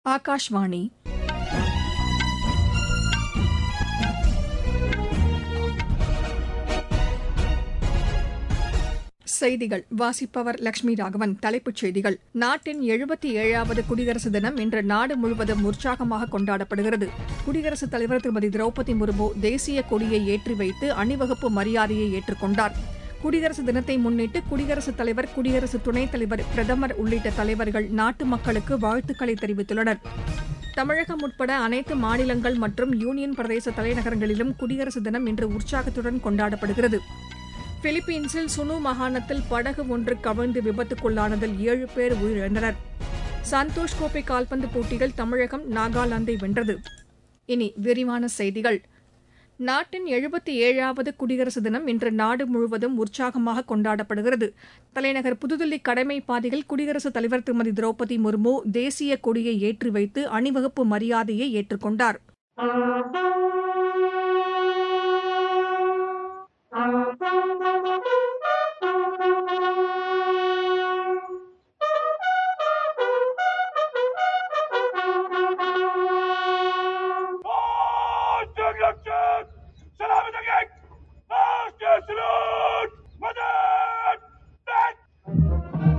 ஆகாஷ்வாணி செய்திகள் வாசிப்பவர் லட்சுமி ராகவன் தலைப்புச் செய்திகள் நாட்டின் எழுபத்தி ஏழாவது குடியரசு தினம் இன்று நாடு முழுவதும் உற்சாகமாக கொண்டாடப்படுகிறது குடியரசுத் தலைவர் திருமதி திரௌபதி முர்மு தேசிய கொடியை ஏற்றி வைத்து அணிவகுப்பு மரியாதையை ஏற்றுக்கொண்டார் குடியரசு தினத்தை முன்னிட்டு குடியரசுத் தலைவர் குடியரசு துணைத் தலைவர் பிரதமர் உள்ளிட்ட தலைவர்கள் நாட்டு மக்களுக்கு வாழ்த்துக்களை தெரிவித்துள்ளனர் தமிழகம் உட்பட அனைத்து மாநிலங்கள் மற்றும் யூனியன் பிரதேச தலைநகரங்களிலும் குடியரசு தினம் இன்று உற்சாகத்துடன் கொண்டாடப்படுகிறது பிலிப்பீன்ஸில் சுனு மாகாணத்தில் படகு ஒன்று கவிழ்ந்து விபத்துக்குள்ளானதில் ஏழு பேர் உயிரிழந்தனர் சந்தோஷ் கோப்பை கால்பந்து போட்டியில் தமிழகம் நாகாலாந்தை வென்றது இனி விரிவான செய்திகள் நாட்டின் எழுபத்தி ஏழாவது குடியரசு தினம் இன்று நாடு முழுவதும் உற்சாகமாக கொண்டாடப்படுகிறது தலைநகர் புதுதில்லி கடமை பாதையில் குடியரசுத் தலைவர் திருமதி திரௌபதி முர்மு தேசிய கொடியை ஏற்றி வைத்து அணிவகுப்பு மரியாதையை ஏற்றுக்கொண்டார் Dönüyorsun! Selamı da gel! Başlıyorsunuz! Madem! Ben!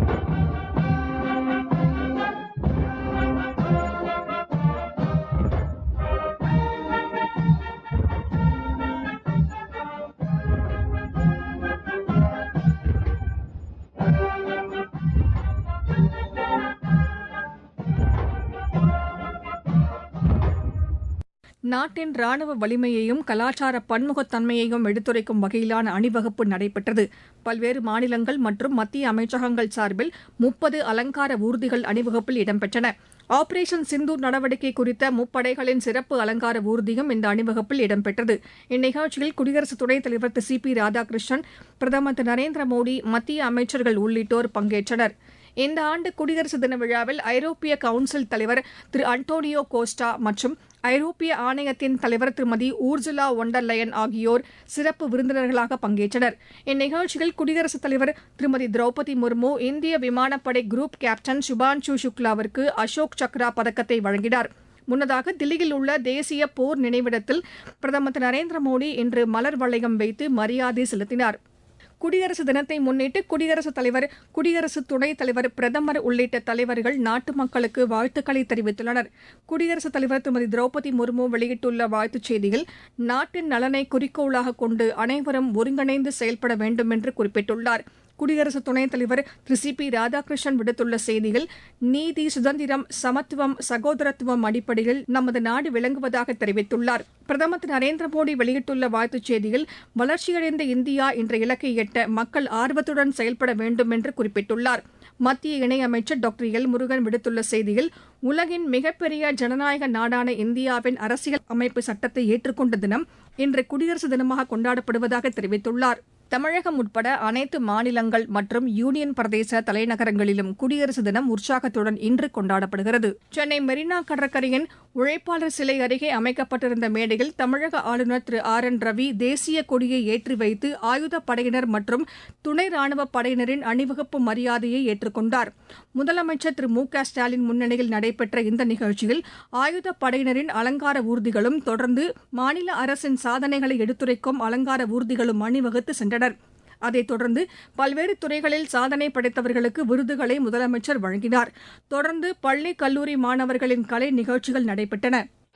நாட்டின் ராணுவ வலிமையையும் கலாச்சார பன்முகத்தன்மையையும் எடுத்துரைக்கும் வகையிலான அணிவகுப்பு நடைபெற்றது பல்வேறு மாநிலங்கள் மற்றும் மத்திய அமைச்சகங்கள் சார்பில் முப்பது அலங்கார ஊர்திகள் அணிவகுப்பில் இடம்பெற்றன ஆபரேஷன் சிந்தூர் நடவடிக்கை குறித்த முப்படைகளின் சிறப்பு அலங்கார ஊர்தியும் இந்த அணிவகுப்பில் இடம்பெற்றது இந்நிகழ்ச்சியில் குடியரசு துணைத் தலைவர் திரு சி பி ராதாகிருஷ்ணன் பிரதமர் திரு நரேந்திர மோடி மத்திய அமைச்சர்கள் உள்ளிட்டோர் பங்கேற்றனர் இந்த ஆண்டு குடியரசு தின விழாவில் ஐரோப்பிய கவுன்சில் தலைவர் திரு அன்டோனியோ கோஸ்டா மற்றும் ஐரோப்பிய ஆணையத்தின் தலைவர் திருமதி ஊர்ஜுலா ஒண்டர்லயன் ஆகியோர் சிறப்பு விருந்தினர்களாக பங்கேற்றனர் இந்நிகழ்ச்சியில் குடியரசுத் தலைவர் திருமதி திரௌபதி முர்மு இந்திய விமானப்படை குரூப் கேப்டன் சுபான்ஷு சுக்லாவிற்கு அசோக் சக்ரா பதக்கத்தை வழங்கினார் முன்னதாக தில்லியில் உள்ள தேசிய போர் நினைவிடத்தில் பிரதமர் திரு நரேந்திர மோடி இன்று மலர் வளையம் வைத்து மரியாதை செலுத்தினார் குடியரசு தினத்தை முன்னிட்டு குடியரசுத் தலைவர் குடியரசு துணைத் தலைவர் பிரதமர் உள்ளிட்ட தலைவர்கள் நாட்டு மக்களுக்கு வாழ்த்துக்களை தெரிவித்துள்ளனர் குடியரசுத் தலைவர் திருமதி திரௌபதி முர்மு வெளியிட்டுள்ள வாழ்த்துச் செய்தியில் நாட்டின் நலனை குறிக்கோளாக கொண்டு அனைவரும் ஒருங்கிணைந்து செயல்பட வேண்டும் என்று குறிப்பிட்டுள்ளார் குடியரசு துணைத் தலைவர் திரு சி பி ராதாகிருஷ்ணன் விடுத்துள்ள செய்தியில் நீதி சுதந்திரம் சமத்துவம் சகோதரத்துவம் அடிப்படையில் நமது நாடு விளங்குவதாக தெரிவித்துள்ளார் பிரதமர் திரு நரேந்திர மோடி வெளியிட்டுள்ள வாழ்த்துச் செய்தியில் வளர்ச்சியடைந்த இந்தியா என்ற இலக்கை எட்ட மக்கள் ஆர்வத்துடன் செயல்பட வேண்டும் என்று குறிப்பிட்டுள்ளார் மத்திய இணையமைச்சர் டாக்டர் எல் முருகன் விடுத்துள்ள செய்தியில் உலகின் மிகப்பெரிய ஜனநாயக நாடான இந்தியாவின் அரசியல் அமைப்பு சட்டத்தை ஏற்றுக்கொண்ட தினம் இன்று குடியரசு தினமாக கொண்டாடப்படுவதாக தெரிவித்துள்ளார் தமிழகம் உட்பட அனைத்து மாநிலங்கள் மற்றும் யூனியன் பிரதேச தலைநகரங்களிலும் குடியரசு தினம் உற்சாகத்துடன் இன்று கொண்டாடப்படுகிறது சென்னை மெரினா கடற்கரையின் உழைப்பாளர் சிலை அருகே அமைக்கப்பட்டிருந்த மேடையில் தமிழக ஆளுநர் திரு ஆர் என் ரவி தேசிய கொடியை ஏற்றி வைத்து ஆயுதப் படையினர் மற்றும் துணை ராணுவப் படையினரின் அணிவகுப்பு மரியாதையை ஏற்றுக்கொண்டார் முதலமைச்சர் திரு மு க ஸ்டாலின் முன்னிலையில் நடைபெற்ற இந்த நிகழ்ச்சியில் ஆயுதப் படையினரின் அலங்கார ஊர்திகளும் தொடர்ந்து மாநில அரசின் சாதனைகளை எடுத்துரைக்கும் அலங்கார ஊர்திகளும் அணிவகுத்து சென்றனர் அதைத் தொடர்ந்து பல்வேறு துறைகளில் சாதனை படைத்தவர்களுக்கு விருதுகளை முதலமைச்சர் வழங்கினார் தொடர்ந்து பள்ளி கல்லூரி மாணவர்களின் கலை நிகழ்ச்சிகள் நடைபெற்றன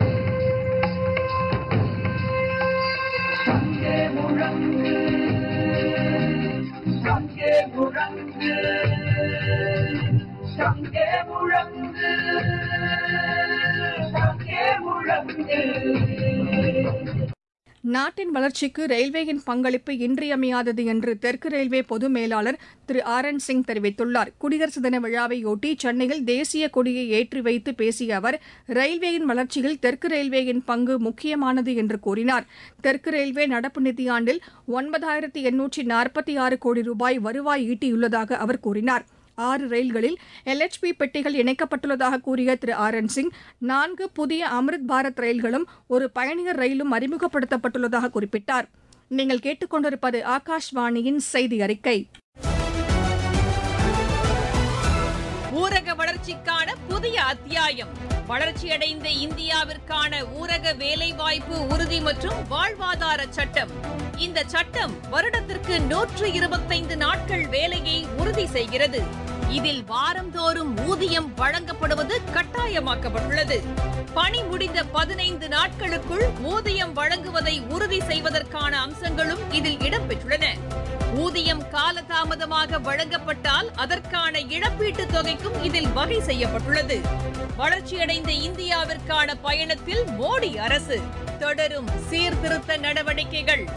சங்கே முழங்கு சங்கே முழங்கு சங்கே முழங்கு சங்கே முழங்கு நாட்டின் வளர்ச்சிக்கு ரயில்வேயின் பங்களிப்பு இன்றியமையாதது என்று தெற்கு ரயில்வே பொது மேலாளர் திரு ஆர் என் சிங் தெரிவித்துள்ளார் குடியரசு தின விழாவையொட்டி சென்னையில் தேசிய கொடியை ஏற்றி வைத்து பேசிய அவர் ரயில்வேயின் வளர்ச்சியில் தெற்கு ரயில்வேயின் பங்கு முக்கியமானது என்று கூறினார் தெற்கு ரயில்வே நடப்பு நிதியாண்டில் ஒன்பதாயிரத்தி எண்ணூற்றி நாற்பத்தி ஆறு கோடி ரூபாய் வருவாய் ஈட்டியுள்ளதாக அவர் கூறினார் ஆறு ரயில்களில் எல்எச்பி பெட்டிகள் இணைக்கப்பட்டுள்ளதாக கூறிய திரு ஆர் என் சிங் நான்கு புதிய அம்ரித் பாரத் ரயில்களும் ஒரு பயணியர் ரயிலும் அறிமுகப்படுத்தப்பட்டுள்ளதாக குறிப்பிட்டார் நீங்கள் கேட்டுக்கொண்டிருப்பது ஆகாஷ்வாணியின் செய்தி அறிக்கை ஊரக வளர்ச்சிக்கான புதிய அத்தியாயம் வளர்ச்சியடைந்த இந்தியாவிற்கான ஊரக வேலைவாய்ப்பு உறுதி மற்றும் வாழ்வாதார சட்டம் இந்த சட்டம் வருடத்திற்கு நூற்று இருபத்தைந்து நாட்கள் வேலையை உறுதி செய்கிறது இதில் வாரந்தோறும் ஊதியம் வழங்கப்படுவது கட்டாயமாக்கப்பட்டுள்ளது பணி முடிந்த பதினைந்து நாட்களுக்குள் ஊதியம் வழங்குவதை உறுதி செய்வதற்கான அம்சங்களும் இதில் இடம்பெற்றுள்ளன ஊதியம் காலதாமதமாக வழங்கப்பட்டால் அதற்கான இழப்பீட்டுத் தொகைக்கும் இதில் வகை செய்யப்பட்டுள்ளது வளர்ச்சியடைந்த இந்தியாவிற்கான பயணத்தில் மோடி அரசு தொடரும் சீர்திருத்த நடவடிக்கைகள்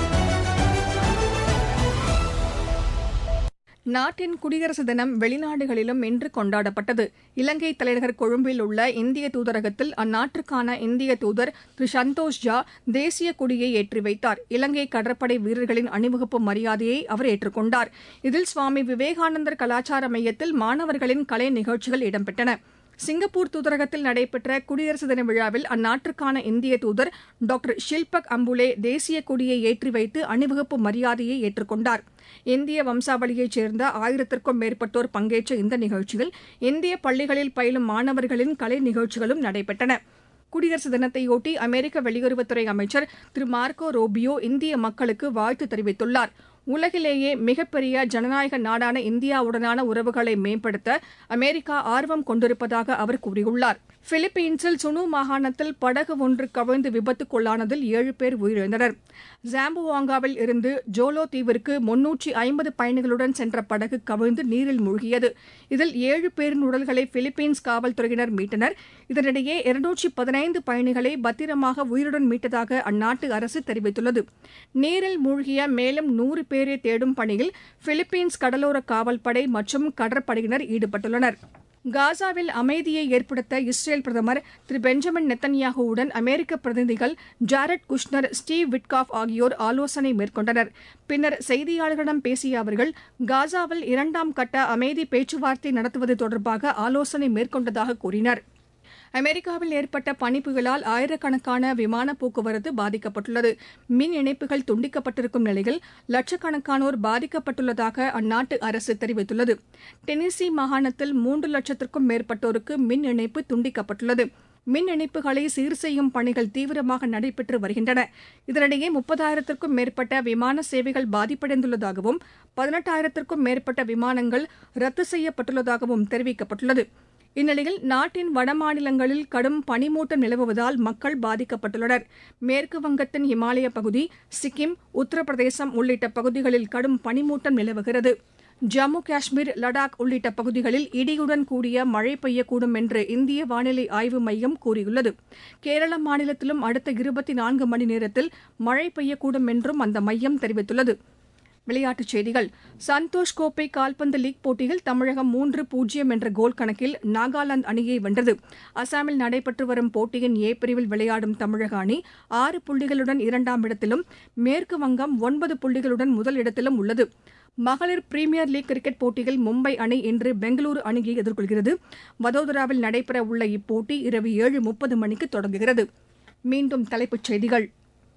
நாட்டின் குடியரசு தினம் வெளிநாடுகளிலும் இன்று கொண்டாடப்பட்டது இலங்கை தலைநகர் கொழும்பில் உள்ள இந்திய தூதரகத்தில் அந்நாட்டிற்கான இந்திய தூதர் திரு சந்தோஷ் ஜா தேசிய கொடியை ஏற்றி வைத்தார் இலங்கை கடற்படை வீரர்களின் அணிவகுப்பு மரியாதையை அவர் ஏற்றுக்கொண்டார் இதில் சுவாமி விவேகானந்தர் கலாச்சார மையத்தில் மாணவர்களின் கலை நிகழ்ச்சிகள் இடம்பெற்றன சிங்கப்பூர் தூதரகத்தில் நடைபெற்ற குடியரசு தின விழாவில் அந்நாட்டிற்கான இந்திய தூதர் டாக்டர் ஷில்பக் அம்புலே தேசிய கொடியை ஏற்றி வைத்து அணிவகுப்பு மரியாதையை ஏற்றுக்கொண்டார் இந்திய வம்சாவளியைச் சேர்ந்த ஆயிரத்திற்கும் மேற்பட்டோர் பங்கேற்ற இந்த நிகழ்ச்சியில் இந்திய பள்ளிகளில் பயிலும் மாணவர்களின் கலை நிகழ்ச்சிகளும் நடைபெற்றன குடியரசு தினத்தையொட்டி அமெரிக்க வெளியுறவுத்துறை அமைச்சர் திரு மார்க்கோ ரோபியோ இந்திய மக்களுக்கு வாழ்த்து தெரிவித்துள்ளார் உலகிலேயே மிகப்பெரிய ஜனநாயக நாடான இந்தியாவுடனான உறவுகளை மேம்படுத்த அமெரிக்கா ஆர்வம் கொண்டிருப்பதாக அவர் கூறியுள்ளார் பிலிப்பீன்ஸில் சுனு மாகாணத்தில் படகு ஒன்று கவிழ்ந்து விபத்துக்குள்ளானதில் ஏழு பேர் உயிரிழந்தனர் ஜாம்புவாங்காவில் இருந்து ஜோலோ தீவிற்கு முன்னூற்றி ஐம்பது பயணிகளுடன் சென்ற படகு கவிழ்ந்து நீரில் மூழ்கியது இதில் ஏழு பேரின் உடல்களை பிலிப்பீன்ஸ் காவல்துறையினர் மீட்டனர் இதனிடையே இருநூற்றி பதினைந்து பயணிகளை பத்திரமாக உயிருடன் மீட்டதாக அந்நாட்டு அரசு தெரிவித்துள்ளது நீரில் மூழ்கிய மேலும் நூறு பேரை தேடும் பணியில் பிலிப்பீன்ஸ் கடலோர காவல்படை மற்றும் கடற்படையினர் ஈடுபட்டுள்ளனர் காசாவில் அமைதியை ஏற்படுத்த இஸ்ரேல் பிரதமர் திரு பெஞ்சமின் நெத்தன்யாகுவுடன் அமெரிக்க பிரதிநிதிகள் ஜாரட் குஷ்னர் ஸ்டீவ் விட்காஃப் ஆகியோர் ஆலோசனை மேற்கொண்டனர் பின்னர் செய்தியாளர்களிடம் பேசிய அவர்கள் காசாவில் இரண்டாம் கட்ட அமைதி பேச்சுவார்த்தை நடத்துவது தொடர்பாக ஆலோசனை மேற்கொண்டதாக கூறினர் அமெரிக்காவில் ஏற்பட்ட பனிப்புயலால் ஆயிரக்கணக்கான விமான போக்குவரத்து பாதிக்கப்பட்டுள்ளது மின் இணைப்புகள் துண்டிக்கப்பட்டிருக்கும் நிலையில் லட்சக்கணக்கானோர் பாதிக்கப்பட்டுள்ளதாக அந்நாட்டு அரசு தெரிவித்துள்ளது டெனிசி மாகாணத்தில் மூன்று லட்சத்திற்கும் மேற்பட்டோருக்கு மின் இணைப்பு துண்டிக்கப்பட்டுள்ளது மின் இணைப்புகளை சீர் செய்யும் பணிகள் தீவிரமாக நடைபெற்று வருகின்றன இதனிடையே முப்பதாயிரத்திற்கும் மேற்பட்ட விமான சேவைகள் பாதிப்படைந்துள்ளதாகவும் பதினெட்டாயிரத்திற்கும் மேற்பட்ட விமானங்கள் ரத்து செய்யப்பட்டுள்ளதாகவும் தெரிவிக்கப்பட்டுள்ளது இந்நிலையில் நாட்டின் வடமாநிலங்களில் கடும் பனிமூட்டம் நிலவுவதால் மக்கள் பாதிக்கப்பட்டுள்ளனர் மேற்கு வங்கத்தின் இமாலய பகுதி சிக்கிம் உத்தரப்பிரதேசம் உள்ளிட்ட பகுதிகளில் கடும் பனிமூட்டம் நிலவுகிறது ஜம்மு காஷ்மீர் லடாக் உள்ளிட்ட பகுதிகளில் இடியுடன் கூடிய மழை பெய்யக்கூடும் என்று இந்திய வானிலை ஆய்வு மையம் கூறியுள்ளது கேரள மாநிலத்திலும் அடுத்த இருபத்தி நான்கு மணி நேரத்தில் மழை பெய்யக்கூடும் என்றும் அந்த மையம் தெரிவித்துள்ளது விளையாட்டுச் செய்திகள் சந்தோஷ் கோப்பை கால்பந்து லீக் போட்டியில் தமிழகம் மூன்று பூஜ்ஜியம் என்ற கோல் கணக்கில் நாகாலாந்து அணியை வென்றது அசாமில் நடைபெற்று வரும் போட்டியின் ஏ பிரிவில் விளையாடும் தமிழக அணி ஆறு புள்ளிகளுடன் இரண்டாம் இடத்திலும் மேற்கு வங்கம் ஒன்பது புள்ளிகளுடன் முதல் இடத்திலும் உள்ளது மகளிர் பிரீமியர் லீக் கிரிக்கெட் போட்டியில் மும்பை அணி இன்று பெங்களூரு அணியை எதிர்கொள்கிறது வதோதராவில் நடைபெற உள்ள இப்போட்டி இரவு ஏழு முப்பது மணிக்கு தொடங்குகிறது மீண்டும் தலைப்புச் செய்திகள்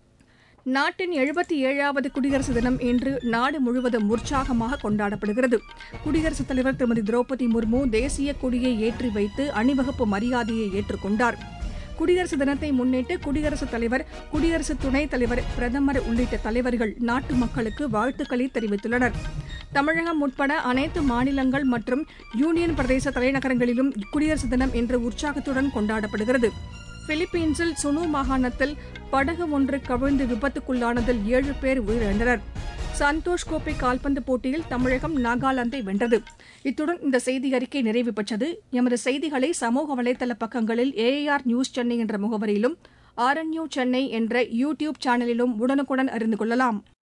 நாட்டின் எழுபத்தி ஏழாவது குடியரசு தினம் இன்று நாடு முழுவதும் உற்சாகமாக கொண்டாடப்படுகிறது குடியரசுத் தலைவர் திருமதி திரௌபதி முர்மு தேசிய கொடியை ஏற்றி வைத்து அணிவகுப்பு மரியாதையை ஏற்றுக்கொண்டார் குடியரசு தினத்தை முன்னிட்டு குடியரசுத் தலைவர் குடியரசு துணைத் தலைவர் பிரதமர் உள்ளிட்ட தலைவர்கள் நாட்டு மக்களுக்கு வாழ்த்துக்களை தெரிவித்துள்ளனர் தமிழகம் உட்பட அனைத்து மாநிலங்கள் மற்றும் யூனியன் பிரதேச தலைநகரங்களிலும் குடியரசு தினம் இன்று உற்சாகத்துடன் கொண்டாடப்படுகிறது பிலிப்பீன்ஸில் சுனு மாகாணத்தில் படகு ஒன்று கவிழ்ந்து விபத்துக்குள்ளானதில் ஏழு பேர் உயிரிழந்தனர் சந்தோஷ் கோப்பை கால்பந்து போட்டியில் தமிழகம் நாகாலாந்தை வென்றது இத்துடன் இந்த செய்தி அறிக்கை நிறைவு பெற்றது எமது செய்திகளை சமூக வலைதள பக்கங்களில் ஏஐஆர் நியூஸ் சென்னை என்ற முகவரியிலும் ஆர்என்யூ சென்னை என்ற யூ டியூப் சேனலிலும் உடனுக்குடன் அறிந்து கொள்ளலாம்